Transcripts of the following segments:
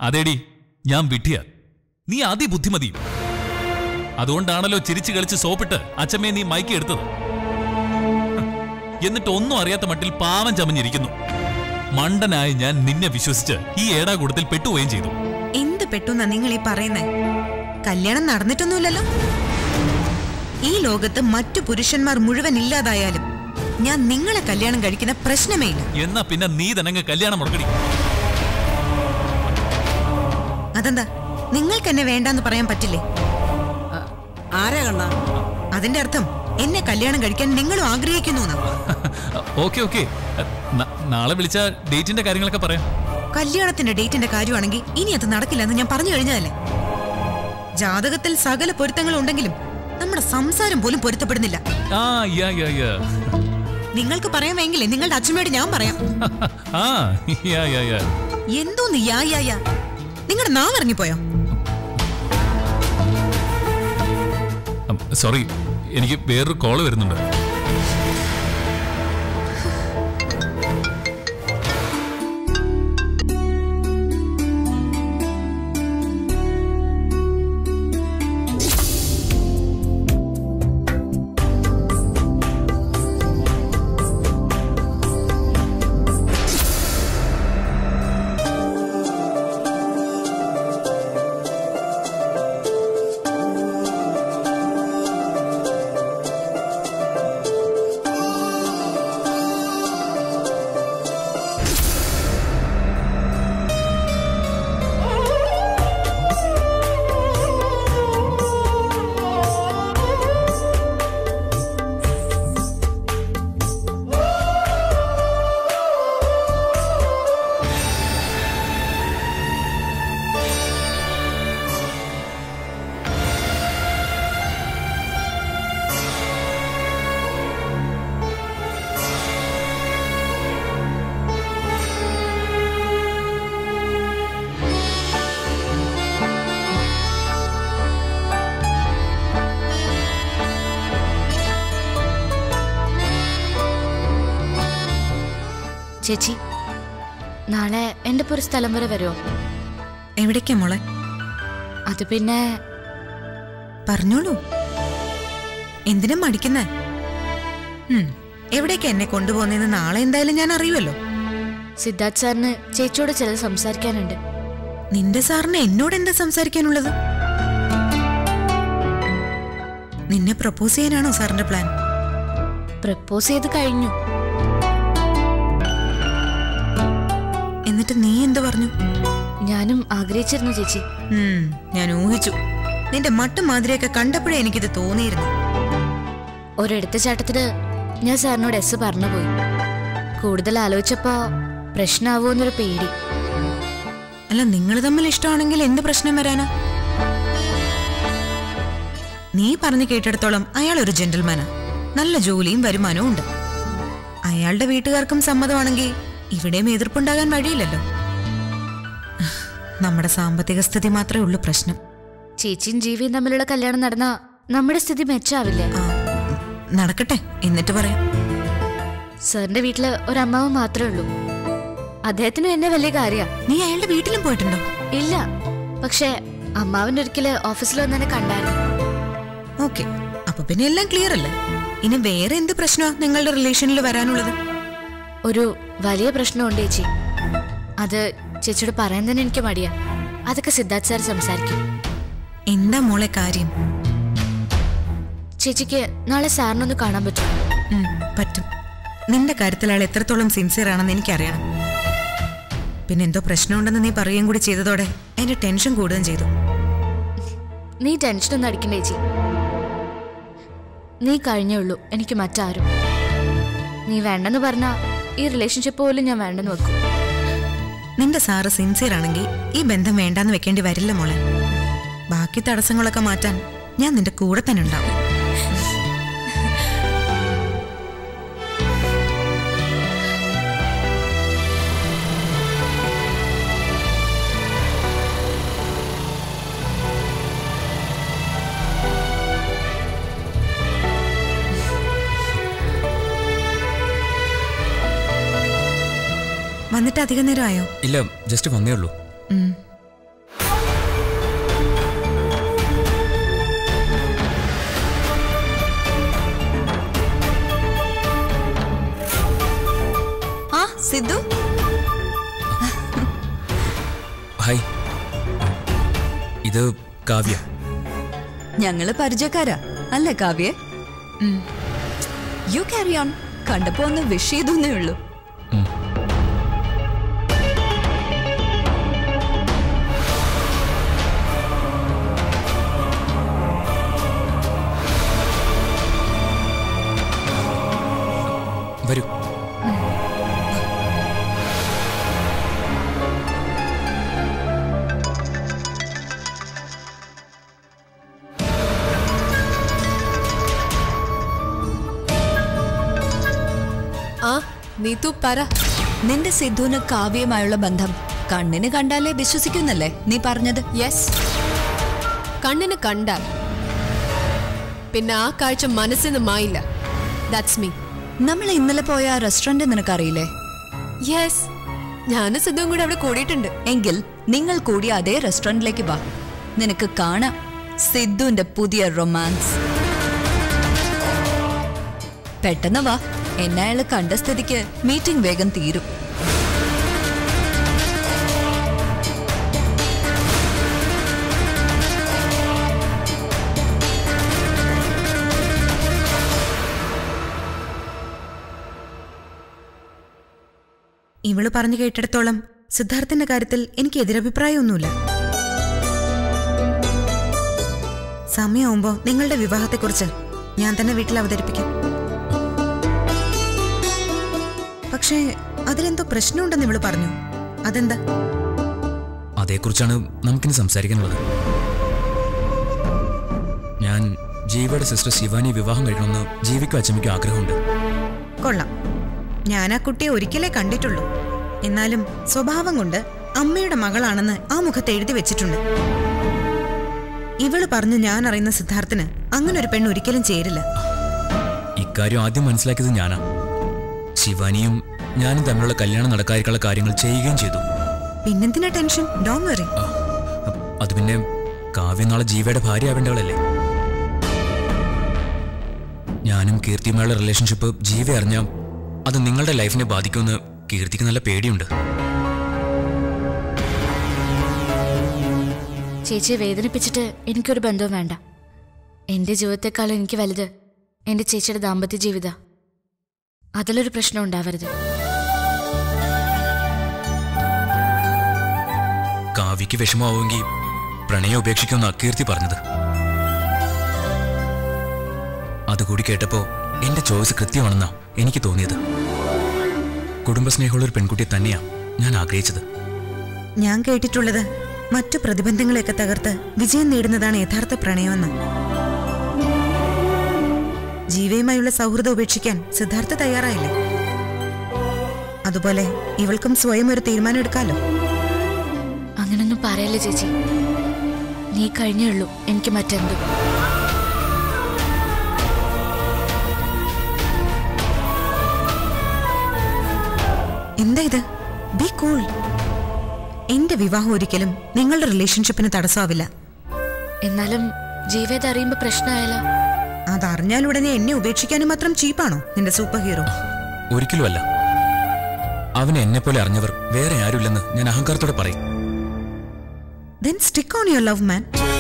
അതേടി ഞാൻ വിട്ടിയ നീ അതിബുദ്ധിമതിയും അതുകൊണ്ടാണല്ലോ ചിരിച്ചു കളിച്ച് സോപ്പിട്ട് അച്ഛമ്മയെ നീ മയക്കി എടുത്തത് എന്നിട്ട് ഒന്നും അറിയാത്ത മട്ടിൽ പാവം ചമഞ്ഞിരിക്കുന്നു മണ്ടനായ ഞാൻ നിന്നെ വിശ്വസിച്ച് ഈ ഏടാകൂടത്തിൽ പെട്ടുപോവുകയും ചെയ്തു എന്ത് പെട്ടുന്നാ നിങ്ങൾ ഈ പറയുന്നേ കല്യാണം നടന്നിട്ടൊന്നുമില്ലല്ലോ ഈ ലോകത്ത് മറ്റു പുരുഷന്മാർ മുഴുവൻ ഇല്ലാതായാലും ഞാൻ നിങ്ങളെ കല്യാണം കഴിക്കുന്ന പ്രശ്നമേ ഇല്ല എന്നാ പിന്നെ നീ തന്നെ കല്യാണം മുടക്കടി അതെന്താ നിങ്ങൾക്ക് എന്നെ വേണ്ടാന്ന് പറയാൻ പറ്റില്ലേ ആരാ കണ്ണ അതിന്റെ അർത്ഥം എന്നെ കല്യാണം കഴിക്കാൻ നിങ്ങളും ആഗ്രഹിക്കുന്നു എന്നാ. ഓക്കെ ഓക്കെ നാളെ വിളിച്ച ഡേറ്റിന്റെ കാര്യങ്ങളൊക്കെ പറയാം കല്യാണത്തിന്റെ ഡേറ്റിന്റെ കാര്യമാണെങ്കിൽ ഇനി അത് നടക്കില്ലെന്ന് ഞാൻ പറഞ്ഞു കഴിഞ്ഞതല്ലേ ജാതകത്തിൽ സകല പൊരുത്തങ്ങൾ ഉണ്ടെങ്കിലും നമ്മുടെ സംസാരം പോലും പൊരുത്തപ്പെടുന്നില്ല ആ യാ യാ യാ നിങ്ങൾക്ക് പറയാമെങ്കിലേ നിങ്ങളുടെ അച്ഛനോട് ഞാൻ പറയാം ആ യാ യാ യാ എന്തോന്ന് യാ യാ യാ നിങ്ങളുടെ നാം ഇറങ്ങിപ്പോയോ സോറി എനിക്ക് വേറൊരു കോള് വരുന്നുണ്ട് ചേച്ചി നാളെ എൻ്റെ ഒരു സ്ഥലം വരെ വരുമോ എവിടേക്കാ മോളെ അത് പിന്നെ പറഞ്ഞോളൂ എന്തിനാ മടിക്കുന്നേ ഉം, എവിടേക്കാ എന്നെ കൊണ്ടുപോകുന്നതെന്ന് നാളെ എന്തായാലും ഞാൻ അറിയുമല്ലോ സിദ്ധാർത്ഥ് സാറിന് ചേച്ചിയോട് ചിലത് സംസാരിക്കാനുണ്ട് നിന്റെ സാറിന് എന്നോട് എന്താ സംസാരിക്കാനുള്ളത് നിന്നെ പ്രപ്പോസ് ചെയ്യാനാണോ സാറിന്റെ പ്ലാൻ പ്രപ്പോസ് ചെയ്ത് കഴിഞ്ഞു എന്നിട്ട് നീ എന്ത് പറഞ്ഞു ഞാനും ആഗ്രഹിച്ചിരുന്നു ചേച്ചി ഉം, ഞാൻ ഊഹിച്ചു നിന്റെ മട്ടും മാതിരിയൊക്കെ കണ്ടപ്പോഴേ എനിക്കിത് തോന്നിയിരുന്നു ഒരെടുത്ത ഞാൻ സാറിനോട് എസ് പറഞ്ഞു പോയി കൂടുതൽ ആലോചിച്ചപ്പോ പ്രശ്നമാവോ എന്നൊരു പേടി അല്ല നിങ്ങൾ തമ്മിൽ ഇഷ്ടമാണെങ്കിൽ എന്ത് പ്രശ്നം വരാനാ നീ പറഞ്ഞു കേട്ടിടത്തോളം അയാൾ ഒരു ജെന്റിൽമാനാ നല്ല ജോലിയും വരുമാനവും ഉണ്ട് അയാളുടെ വീട്ടുകാർക്കും സമ്മതമാണെങ്കിൽ ഇവിടെയും എതിർപ്പുണ്ടാകാൻ വഴിയില്ലല്ലോ നമ്മുടെ സാമ്പത്തിക സ്ഥിതി മാത്രമേ ഉള്ളൂ പ്രശ്നം ചേച്ചിയും ജീവിയും തമ്മിലുള്ള കല്യാണം നടന്ന നമ്മുടെ സ്ഥിതി മെച്ചാവില്ലേ ആ, നടക്കട്ടെ എന്നിട്ട് പറയാം സാറിന്റെ വീട്ടില് ഒരമ്മാവ് മാത്രമേ ഉള്ളൂ അദ്ദേഹത്തിനും എന്നെ വലിയ കാര്യ നീ അയാളുടെ വീട്ടിലും പോയിട്ടുണ്ടോ ഇല്ല പക്ഷേ അമ്മാവിന്റെ ഒരിക്കല് ഓഫീസിൽ വന്ന് എന്നെ കണ്ടായിരുന്നു ഓക്കെ അപ്പൊ പിന്നെ എല്ലാം ക്ലിയർ അല്ലേ ഇനി വേറെ എന്ത് പ്രശ്നമാ നിങ്ങളുടെ റിലേഷനിൽ വരാനുള്ളത് ഒരു വലിയ പ്രശ്നമുണ്ട് ചേച്ചി അത് ചേച്ചിയോട് പറയാൻ തന്നെ എനിക്ക് മടിയാ അതൊക്കെ സിദ്ധാർത്ഥ് സാർ സംസാരിക്കും എന്താ മോളെ കാര്യം ചേച്ചിക്ക് നാളെ സാറിനൊന്ന് കാണാൻ പറ്റും ഉം, പറ്റും നിന്റെ കാര്യത്തിൽ അയാൾ എത്രത്തോളം സിൻസിയർ ആണെന്ന് എനിക്കറിയണം പിന്നെ എന്തോ പ്രശ്നമുണ്ടെന്ന് നീ പറയുകയും കൂടി ചെയ്തതോടെ എന്റെ ടെൻഷൻ കൂടുകയും ചെയ്തു നീ ടെൻഷനൊന്നും അടിക്കണ്ട ചേച്ചി നീ കഴിഞ്ഞേ ഉള്ളൂ എനിക്ക് മറ്റാരും നീ വേണ്ടെന്ന് പറഞ്ഞാ ഈ റിലേഷൻഷിപ്പ് പോലും ഞാൻ വേണ്ടെന്ന് വെക്കും നിന്റെ സാറ് സിൻസിയർ ആണെങ്കിൽ ഈ ബന്ധം വേണ്ടാന്ന് വെക്കേണ്ടി വരില്ല മോളെ ബാക്കി തടസ്സങ്ങളൊക്കെ മാറ്റാൻ ഞാൻ നിന്റെ കൂടെ തന്നെ ഉണ്ടാവും വന്നിട്ട് അധികം നേരം ആയോ ഇല്ല ജസ്റ്റ് വന്നേ ഉള്ളൂ ഉം. സിദ്ധു ഹായ് ഇത് കാവ്യ ഞങ്ങള് പരിചയക്കാരാ അല്ലേ കാവ്യെ യു ക്യാരി ഓൺ കണ്ടപ്പോ ഒന്ന് വിഷ് ചെയ്തേ ഉള്ളൂ വരൂ ആ നീതു പറ നിന്റെ സിദ്ധുവിന് കാവ്യമായുള്ള ബന്ധം കണ്ണിന് കണ്ടാലേ വിശ്വസിക്കുന്നല്ലേ നീ പറഞ്ഞത് യെസ് കണ്ണിന് കണ്ടാൽ പിന്നെ ആ കാഴ്ച മനസ്സിന് മായില്ല ദാറ്റ്സ് മീ നമ്മൾ ഇന്നലെ പോയ ആ റെസ്റ്റോറന്റ് നിനക്കറിയില്ലേ യെസ് ഞാനും സിദ്ധുവും കൂടെ അവിടെ കൂടിയിട്ടുണ്ട് എങ്കിൽ നിങ്ങൾ കൂടി അതേ റെസ്റ്റോറന്റിലേക്ക് വാ നിനക്ക് കാണാം സിദ്ധുവിന്റെ പുതിയ റൊമാൻസ് പെട്ടെന്ന് വാ എന്നെ അയാള് കണ്ട സ്ഥിതിക്ക് മീറ്റിംഗ് വേഗം തീരും ഇവള് പറഞ്ഞു കേട്ടിടത്തോളം സിദ്ധാർത്ഥിന്റെ കാര്യത്തിൽ എനിക്ക് എതിരഭിപ്രായമൊന്നുമില്ല സമയമാവുമ്പോ നിങ്ങളുടെ വിവാഹത്തെക്കുറിച്ച് ഞാൻ തന്നെ വീട്ടിൽ അവതരിപ്പിക്കാം പക്ഷേ അതിലെന്തോ പ്രശ്നമുണ്ടെന്ന് ഇവള് പറഞ്ഞു അതെന്താ അതേക്കുറിച്ചാണ് നമുക്കിനി സംസാരിക്കാനുള്ളത് ഞാൻ ജീവയുടെ സിസ്റ്റർ ശിവാനി വിവാഹം കഴിക്കണമെന്ന് ജീവിക്കും അച്ചമ്മയ്ക്കും ആഗ്രഹമുണ്ട് കൊള്ളാം ഞാൻ ആ കുട്ടിയെ ഒരിക്കലേ കണ്ടിട്ടുള്ളൂ എന്നാലും സ്വഭാവം കൊണ്ട് അമ്മയുടെ മകളാണെന്ന് ആ മുഖത്ത് എഴുതി വെച്ചിട്ടുണ്ട് ഇവള് പറഞ്ഞ് ഞാൻ അറിയുന്ന സിദ്ധാർത്ഥിന് അങ്ങനെ ഒരു പെണ്ണ് ഒരിക്കലും ചേരില്ല ഇക്കാര്യം ആദ്യം മനസ്സിലാക്കിയത് ഞാനാ ശിവാനിയും ഞാനും തമ്മിലുള്ള കല്യാണം നടക്കാതിരിക്കാനുള്ള കാര്യങ്ങൾ ചെയ്യുകയും ചെയ്തു പിന്നെന്തിനാ ടെൻഷൻ ഡോൺ വെറി ആ, അ- അത് പിന്നെ കാവ്യ നാളെ ജീവയുടെ ഭാര്യ ആവേണ്ടവളല്ലേ ഞാനും കീർത്തിയുമായുള്ള റിലേഷൻഷിപ്പ് ജീവ അറിഞ്ഞ അത് നിങ്ങളുടെ ലൈഫിനെ ബാധിക്കുമെന്ന് കീർത്തിക്ക് നല്ല പേടിയുണ്ട് ചേച്ചിയെ വേദനിപ്പിച്ചിട്ട് എനിക്കൊരു ബന്ധവും വേണ്ട എൻ്റെ ജീവിതത്തെക്കാളും എനിക്ക് വലുത് എൻ്റെ ചേച്ചിയുടെ ദാമ്പത്യ ജീവിത അതിലൊരു പ്രശ്നം ഉണ്ടാവരുത് കാവ്യക്ക് വിഷമമാവുമെങ്കിൽ പ്രണയം ഉപേക്ഷിക്കുമെന്ന് കീർത്തി പറഞ്ഞത് അതുകൂടി കേട്ടപ്പോ എന്റെ ചോയ്സ് കൃത്യമാണെന്നാ എനിക്ക് തോന്നിയത് കുടുംബസ്നേഹമുള്ള ഒരു പെൺകുട്ടിയെ തന്നെയാ ഞാൻ ആഗ്രഹിച്ചത് ഞാൻ കേട്ടിട്ടുള്ളത് മറ്റു പ്രതിബന്ധങ്ങളെയൊക്കെ തകർത്ത് വിജയം നേടുന്നതാണ് യഥാർത്ഥ പ്രണയമെന്ന് ജീവയുമായുള്ള സൗഹൃദം ഉപേക്ഷിക്കാൻ സിദ്ധാർത്ഥ തയ്യാറായില്ലേ അതുപോലെ ഇവൾക്കും സ്വയം ഒരു തീരുമാനം എടുക്കാലോ അങ്ങനൊന്നും പറയല്ലേ ചേച്ചി നീ കഴിഞ്ഞേ ഉള്ളൂ എനിക്ക് മറ്റെന്തും എന്താ ഇത് ബി കൂൾ എന്റെ വിവാഹം ഒരിക്കലും നിങ്ങളുടെ റിലേഷൻഷിപ്പിന് തടസ്സമാവില്ല എന്നാലും ജീവേത് അറിയുമ്പോ പ്രശ്നമായാലോ അതറിഞ്ഞാൽ ഉടനെ എന്നെ ഉപേക്ഷിക്കാനും മാത്രം ചീപ്പാണോ നിന്റെ സൂപ്പർ ഹീറോ ഒരിക്കലുമല്ല അവനെ എന്നെപ്പോലെ അറിഞ്ഞവർ വേറെ ആരുമില്ലെന്ന് ഞാൻ അഹങ്കാരത്തോടെ പറയും then stick on your love man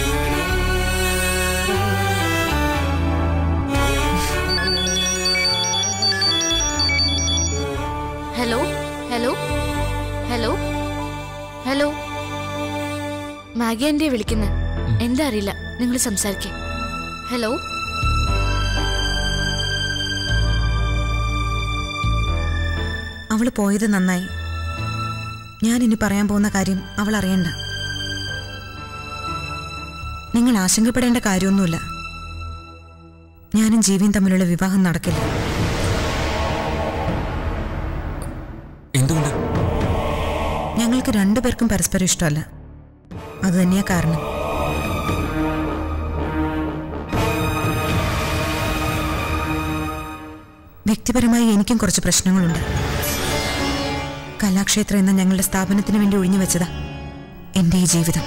hello hello hello hello Maggie എൻ്റെ വിളിക്കുന്നത് എന്താ അറിയില്ല നിങ്ങൾ സംസാരിക്കേ ഹലോ അവള് പോയത് നന്നായി ഞാൻ ഇനി പറയാൻ പോകുന്ന കാര്യം അവൾ അറിയണ്ട നിങ്ങൾ ആശങ്കപ്പെടേണ്ട കാര്യമൊന്നുമില്ല ഞാനും ജീവിയും തമ്മിലുള്ള വിവാഹം നടക്കില്ല എന്തുകൊണ്ട് ഞങ്ങൾക്ക് രണ്ടുപേർക്കും പരസ്പരം ഇഷ്ടമല്ല അത് തന്നെയാ കാരണം വ്യക്തിപരമായി എനിക്കും കുറച്ച് പ്രശ്നങ്ങളുണ്ട് കലാക്ഷേത്രം എന്ന ഞങ്ങളുടെ സ്ഥാപനത്തിന് വേണ്ടി ഒഴിഞ്ഞു വെച്ചതാ എന്റെ ഈ ജീവിതം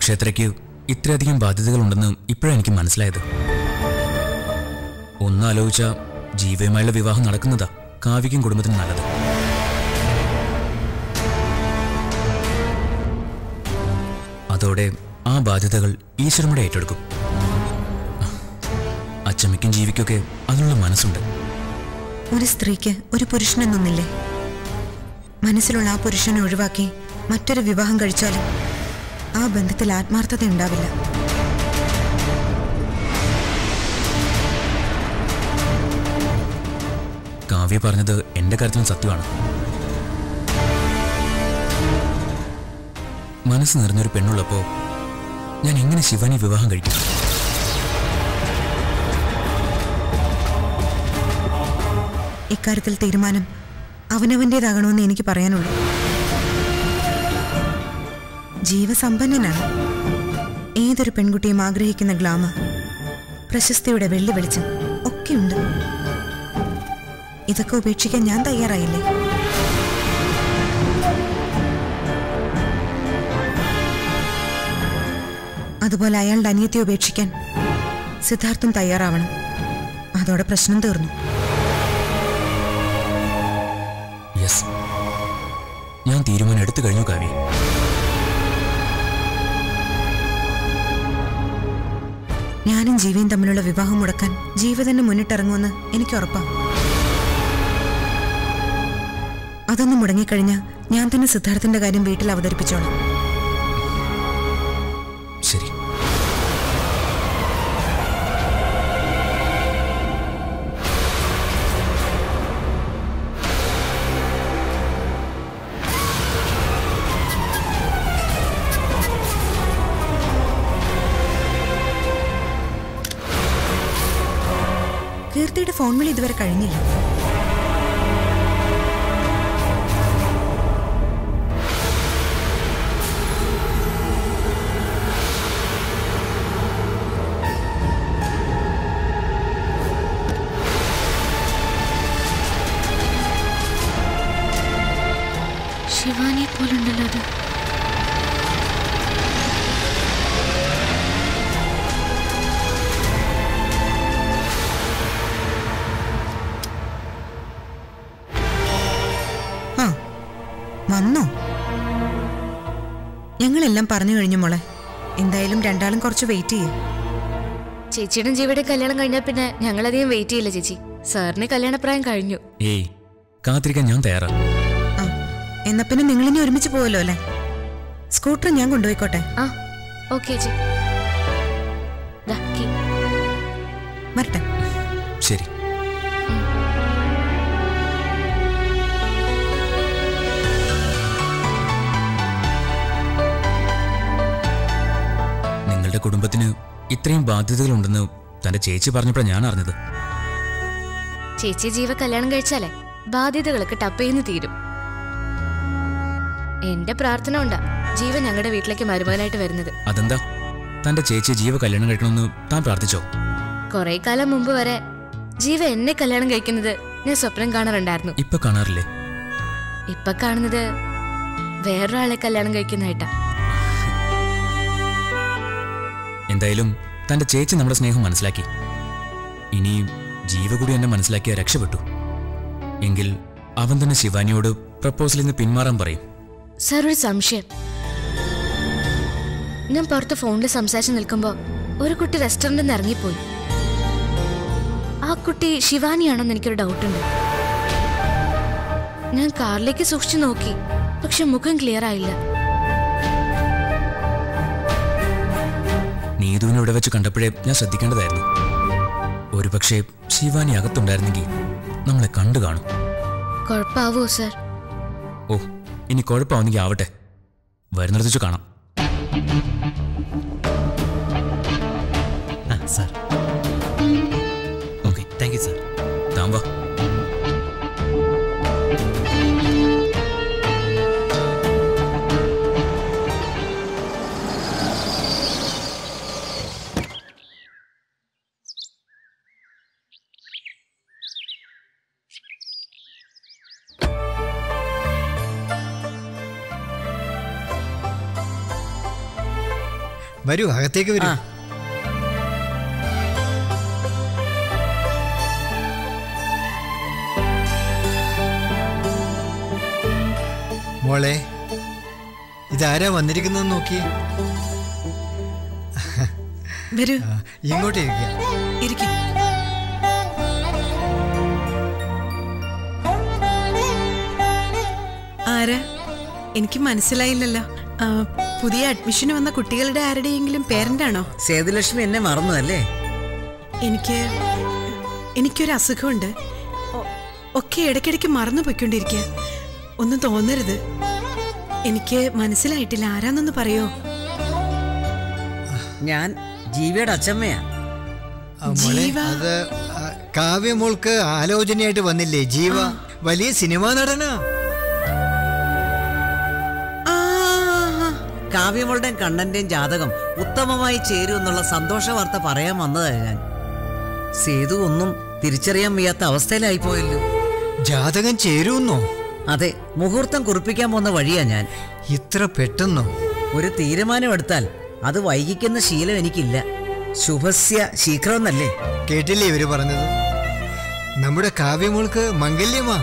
ക്ഷേത്രയ്ക്ക് ഇത്രയധികം ബാധ്യതകളുണ്ടെന്ന് ഇപ്പോഴാണ് എനിക്ക് മനസ്സിലായത് ഒന്നാലോചിച്ച ജീവയുമായുള്ള വിവാഹം നടക്കുന്നതാ കാവ്യയ്ക്കും കുടുംബത്തിനും നല്ലത് അതോടെ ആ ബാധ്യതകൾ ഈശ്വരമുടെ ഏറ്റെടുക്കും അച്ചമ്മയ്ക്കും ജീവിക്കൊക്കെ അതിനുള്ള മനസ്സുണ്ട് ഒരു സ്ത്രീക്ക് ഒരു പുരുഷനെന്നൊന്നില്ലേ മനസ്സിലുള്ള ആ പുരുഷനെ ഒഴിവാക്കി മറ്റൊരു വിവാഹം കഴിച്ചാലും ആ ബന്ധത്തിൽ ആത്മാർത്ഥത ഉണ്ടാവില്ല കാവ്യ പറഞ്ഞത് എന്റെ കാര്യത്തിലും സത്യമാണ് മനസ്സ് നിറഞ്ഞൊരു പെണ്ണുള്ളപ്പോ ഞാൻ എങ്ങനെ ശിവാനി വിവാഹം കഴിക്കും ഇക്കാര്യത്തിൽ തീരുമാനം അവനവൻ്റേതാകണമെന്ന് എനിക്ക് പറയാനുള്ളൂ ജീവസമ്പന്നനാണ് ഏതൊരു പെൺകുട്ടിയും ആഗ്രഹിക്കുന്ന ഗ്ലാമർ പ്രശസ്തിയുടെ വെള്ളി വെളിച്ചം ഒക്കെയുണ്ട് ഇതൊക്കെ ഉപേക്ഷിക്കാൻ ഞാൻ തയ്യാറായില്ലേ അതുപോലെ അയാളുടെ അനിയത്തെ ഉപേക്ഷിക്കാൻ സിദ്ധാർത്ഥം തയ്യാറാവണം അതോടെ പ്രശ്നം തീർന്നു യെസ് ഞാൻ തീരുമാനം എടുത്തു കഴിഞ്ഞു കാവ്യ ഞാനും ജീവിയും തമ്മിലുള്ള വിവാഹം മുടക്കാൻ ജീവ തന്നെ മുന്നിട്ടിറങ്ങുമെന്ന് എനിക്ക് ഉറപ്പാണ് അതൊന്ന് മുടങ്ങിക്കഴിഞ്ഞാൽ ഞാൻ തന്നെ സിദ്ധാർത്ഥന്റെ കാര്യം വീട്ടിൽ അവതരിപ്പിച്ചോളാം ശരി കീർത്തിയുടെ ഫോൺ വിളി ഇതുവരെ കഴിഞ്ഞില്ല ശിവാനി പോലുണ്ടല്ലോ അത് ആ വന്നോ ഞങ്ങളെല്ലാം പറഞ്ഞു കഴിഞ്ഞു മോളെ എന്തായാലും രണ്ടാളും കുറച്ച് വെയിറ്റ് ചെയ്യും ചേച്ചിയുടെ ജീവയുടെ കല്യാണം കഴിഞ്ഞാൽ പിന്നെ ഞങ്ങളധികം വെയിറ്റ് ചെയ്യില്ല ചേച്ചി സാറിന് കല്യാണപ്രായം കഴിഞ്ഞു ഏയ് കാത്തിരിക്കാൻ ഞാൻ തയ്യാറാ ആ എന്നാ പിന്നെ നിങ്ങളിനി ഒരുമിച്ച് പോവല്ലോ അല്ലേ സ്കൂട്ടർ ഞാൻ കൊണ്ടുപോയിക്കോട്ടെ ആ ഓക്കെ ചേച്ചി ദാ, കീ. വരട്ടെ ശരി നിങ്ങളുടെ കുടുംബത്തിന് ഇത്രയും ബാധ്യതകളുണ്ടെന്ന് തന്റെ ചേച്ചി പറഞ്ഞപ്പോഴാണ് ഞാൻ അറിഞ്ഞത് ചേച്ചി ജീവ കല്യാണം കഴിച്ചാലേ ബാധ്യതകളൊക്കെ ടപ്പേന്ന് തീരും എന്റെ പ്രാർത്ഥന ഉണ്ടാ ജീവ ഞങ്ങളുടെ വീട്ടിലേക്ക് മരുമകനായിട്ട് വരുന്നത് അതെന്താ തന്റെ ചേച്ചിയെ ജീവ കല്യാണം കഴിക്കണമെന്ന് താൻ പ്രാർത്ഥിച്ചോ കുറെ കാലം മുമ്പ് വരെ ജീവ എന്നെ കല്യാണം കഴിക്കുന്നത് ഞാൻ സ്വപ്നം കാണാറുണ്ടായിരുന്നു ഇപ്പൊ കാണാറില്ലേ ഇപ്പൊ കാണുന്നത് വേറൊരാളെ കല്യാണം കഴിക്കുന്നതായിട്ടാ എന്തായാലും തന്റെ ചേച്ചി നമ്മുടെ സ്നേഹം മനസ്സിലാക്കി ഇനി ജീവ കൂടി എന്നെ മനസ്സിലാക്കിയ രക്ഷപ്പെട്ടു എങ്കിൽ അവൻ തന്നെ ശിവാനിയോട് പ്രപ്പോസലിൽ നിന്ന് പിന്മാറാൻ പറയും സാർ ഒരു സംശയം ഞാൻ പുറത്ത് ഫോണിൽ സംസാരിച്ച് നിൽക്കുമ്പോ ഒരു കുട്ടി റെസ്റ്റോറന്റിൽ നിന്ന് ഇറങ്ങിപ്പോയി ആ കുട്ടി ശിവാനിയാണെന്ന് എനിക്കൊരു ഡൗട്ടുണ്ട് ഞാൻ കാറിലേക്ക് സൂക്ഷിച്ചു നോക്കി പക്ഷെ മുഖം ക്ലിയർ ആയില്ല നീതുവിനെ ഇവിടെ വെച്ച് കണ്ടപ്പോഴേ ഞാൻ ശ്രദ്ധിക്കേണ്ടതായിരുന്നു ഒരുപക്ഷെ ശിവാനി അകത്തുണ്ടായിരുന്നെങ്കിൽ നമ്മളെ കണ്ടു കാണും കുഴപ്പാവോ സാർ ഓ ഇനി കുഴപ്പമാവുന്നെങ്കിൽ ആവട്ടെ വരുന്നിടത്ത് വെച്ച് കാണാം ആ sir okay thank you sir താൻ വാ വരൂ അകത്തേക്ക് വരൂ ആ. മോളെ ഇതാരാ വന്നിരിക്കുന്നത് നോക്കി വരൂ ഇങ്ങോട്ട് ഇരിക്കുക ഇരിക്കും ആരാ എനിക്ക് മനസ്സിലായില്ലല്ലോ ആ, പുതിയ അഡ്മിഷന് വന്ന കുട്ടികളുടെ ആരുടെയെങ്കിലും പേരന്റ് ആണോ സേതുലക്ഷ്മി എന്നെ മറന്നതല്ലേ എനിക്ക് എനിക്കൊരു അസുഖമുണ്ട് ഒ- ഒക്കെ ഇടയ്ക്കിടയ്ക്ക് മറന്നു പോയിക്കൊണ്ടിരിക്കുക ഒന്നും തോന്നരുത് എനിക്ക് മനസ്സിലായിട്ടില്ല ആരാന്നൊന്ന് പറയോ ഞാൻ ജീവിയുടെ അച്ഛമ്മയാ ആ, മോളെ ജീവ. അത് ആ, കാവ്യ മോൾക്ക് ആലോചനയായിട്ട് വന്നില്ലേ ജീവ വലിയ സിനിമാ നടനാ ആ കാവ്യമളുടെയും കണ്ണന്റെയും ജാതകം ഉത്തമമായി ചേരുമെന്നുള്ള സന്തോഷ വാർത്ത പറയാൻ വന്നതാ ഞാൻ സേതു ഒന്നും തിരിച്ചറിയാൻ വയ്യാത്ത അവസ്ഥയിലായി പോയല്ലോ ജാതകം ചേരുന്നോ അതെ മുഹൂർത്തം കുറിപ്പിക്കാൻ പോകുന്ന വഴിയാ ഞാൻ ഇത്ര പെട്ടെന്നോ ഒരു തീരുമാനമെടുത്താൽ അത് വൈകിക്കുന്ന ശീലം എനിക്കില്ല ശുഭസ്യ ശീഘ്രമെന്നല്ലേ കേട്ടില്ലേ ഇവര് പറഞ്ഞത് നമ്മുടെ കാവ്യമോൾക്ക് മംഗല്യമാ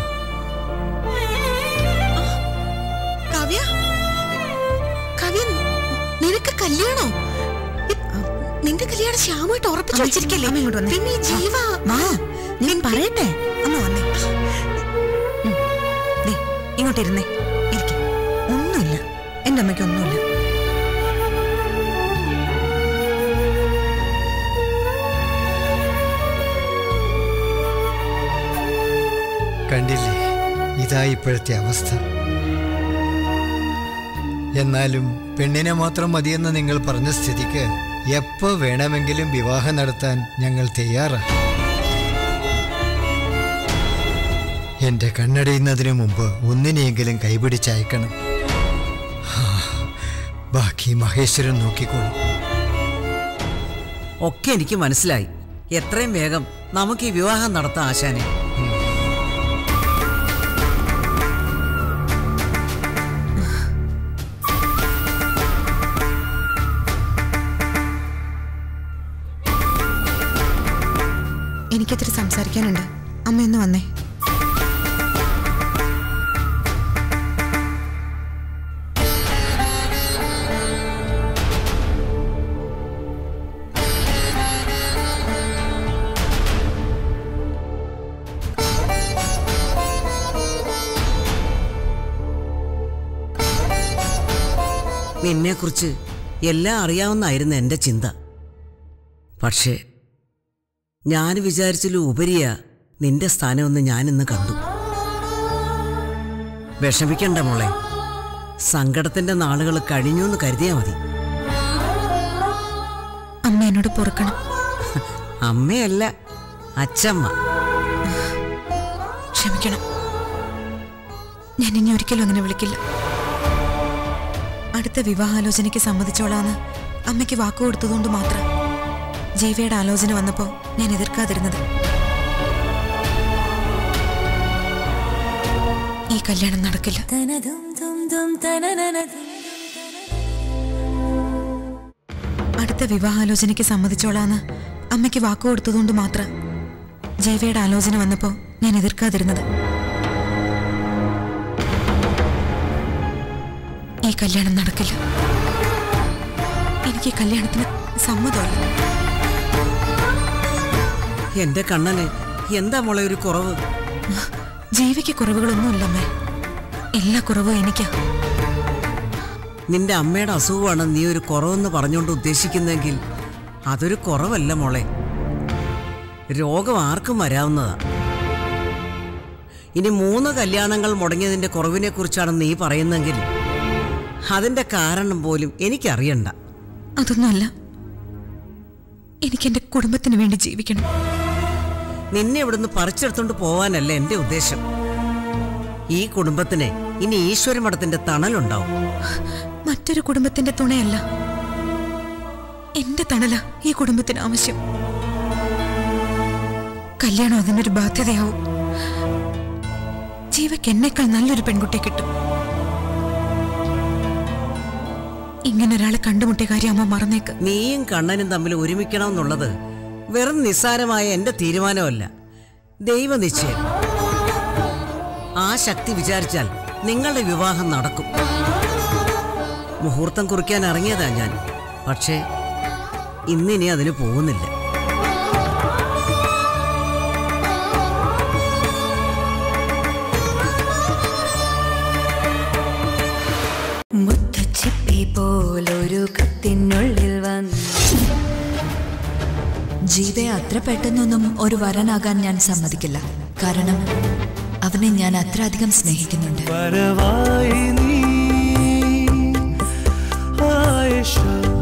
കാവ്യ കാവ്യ നിനക്ക് കല്യാണോ ഇ- നിന്റെ കല്യാണം ശ്യാമായിട്ട് ഉറപ്പിച്ചു അമ്മ, വെച്ചിരിക്കല്ലേ അമ്മ ഇങ്ങോട്ട് വന്നേ. പിന്നെ ഈ ജീവ വാ ഞാൻ പറയട്ടെ അമ്മ വന്നേ ഉം. ദേ, ഇങ്ങോട്ടിരുന്നേ ഇരിക്കെ ഒന്നുമില്ല എൻ്റെ അമ്മയ്ക്ക് ഒന്നുമില്ല കണ്ടില്ലേ ഇതാ ഇപ്പോഴത്തെ അവസ്ഥ എന്നാലും പെണ്ണിനെ മാത്രം മതിയെന്ന് നിങ്ങൾ പറഞ്ഞ സ്ഥിതിക്ക് എപ്പോ വേണമെങ്കിലും വിവാഹം നടത്താൻ ഞങ്ങൾ തയ്യാറാണ് എന്റെ കണ്ണടയുന്നതിന് മുമ്പ് ഒന്നിനെയെങ്കിലും കൈപിടിച്ചയക്കണം ഹാ, ബാക്കി മഹേശ്വരൻ നോക്കിക്കോളും ഒക്കെ എനിക്ക് മനസ്സിലായി എത്രയും വേഗം നമുക്ക് ഈ വിവാഹം നടത്താം ആശാനെ എനിക്കിത്തിരി സംസാരിക്കാനുണ്ട് അമ്മ ഒന്ന് വന്നേ നിന്നെക്കുറിച്ച് എല്ലാം അറിയാവുന്നായിരുന്നു എൻ്റെ ചിന്ത പക്ഷേ ഞാൻ വിചാരിച്ചിലും ഉപരിയാ നിന്റെ സ്ഥാനമൊന്ന് ഞാനിന്ന് കണ്ടു വിഷമിക്കണ്ട മോളെ സങ്കടത്തിന്റെ നാളുകൾ കഴിഞ്ഞു എന്ന് കരുതിയാ മതി അമ്മ എന്നോട് പൊറുക്കണം അമ്മയല്ല അച്ചമ്മ ക്ഷമിക്കണം ഞാൻ ഇനി ഒരിക്കലും അങ്ങനെ വിളിക്കില്ല അടുത്ത വിവാഹാലോചനയ്ക്ക് സമ്മതിച്ചോളാന്ന് അമ്മയ്ക്ക് വാക്കു കൊടുത്തതുകൊണ്ട് മാത്രം ജീവയുടെ ആലോചന വന്നപ്പോൾ ഞാൻ എതിർക്കാതിരുന്നത് ഈ കല്യാണം നടക്കില്ല അടുത്ത വിവാഹാലോചനയ്ക്ക് സമ്മതിച്ചോളാന്ന് അമ്മയ്ക്ക് വാക്കു കൊടുത്തതുകൊണ്ട് മാത്രം ജീവയുടെ ആലോചന വന്നപ്പോൾ ഞാൻ എതിർക്കാതിരുന്നത് ഈ കല്യാണം നടക്കില്ല എനിക്ക് ഈ കല്യാണത്തിന് സമ്മതമല്ല എന്റെ കണ്ണന് എന്താ മോളെ ഒരു കുറവ് ജീവിക്ക് കുറവുകളൊന്നുമില്ലമ്മേ എല്ലാ കുറവും എനിക്കാ നിന്റെ അമ്മയുടെ അസുഖമാണ് നീ ഒരു കുറവെന്ന് പറഞ്ഞുകൊണ്ട് ഉദ്ദേശിക്കുന്നെങ്കിൽ അതൊരു കുറവല്ല മോളെ രോഗം ആർക്കും വരാവുന്നതാ ഇനി മൂന്ന് കല്യാണങ്ങൾ മുടങ്ങിയതിന്റെ കുറവിനെ കുറിച്ചാണ് നീ പറയുന്നെങ്കിൽ അതിന്റെ കാരണം പോലും എനിക്കറിയണ്ട അതൊന്നുമല്ല എനിക്ക് എന്റെ കുടുംബത്തിന് വേണ്ടി ജീവിക്കണം നിന്നെ ഇവിടുന്ന് പറിച്ചെടുത്തോണ്ട് പോവാനല്ല എന്റെ ഉദ്ദേശം ഈ കുടുംബത്തിന് ഇനി ഈശ്വരമഠത്തിന്റെ തണലുണ്ടാവും മറ്റൊരു കുടുംബത്തിന്റെ തുണയല്ല എന്റെ തണല ഈ കുടുംബത്തിന് ആവശ്യം കല്യാണം അതിനൊരു ബാധ്യതയാവും ജീവയ്ക്ക് എന്നേക്കാൾ നല്ലൊരു പെൺകുട്ടിയെ കിട്ടും ഇങ്ങനെ ഒരാളെ കണ്ടുമുട്ടിയ കാര്യം അമ്മ മറന്നേക്ക് നീയും കണ്ണനും തമ്മിൽ ഒരുമിക്കണം എന്നുള്ളത് വെറും നിസ്സാരമായ എന്റെ തീരുമാനമല്ല ദൈവനിശ്ചയം ആ ശക്തി വിചാരിച്ചാൽ നിങ്ങളുടെ വിവാഹം നടക്കും മുഹൂർത്തം കുറിക്കാൻ ഇറങ്ങിയതാ ഞാൻ പക്ഷേ ഇന്നിനി അതിന് പോകുന്നില്ല മുത്തച്ചിപ്പി പോലൊരു കത്തിനുള്ളിൽ വന്ന് ജീവയെ അത്ര പെട്ടെന്നൊന്നും ഒരു വരനാകാൻ ഞാൻ സമ്മതിക്കില്ല കാരണം അവനെ ഞാൻ അത്ര അധികം സ്നേഹിക്കുന്നുണ്ട് വരവായി നീ ആയിഷ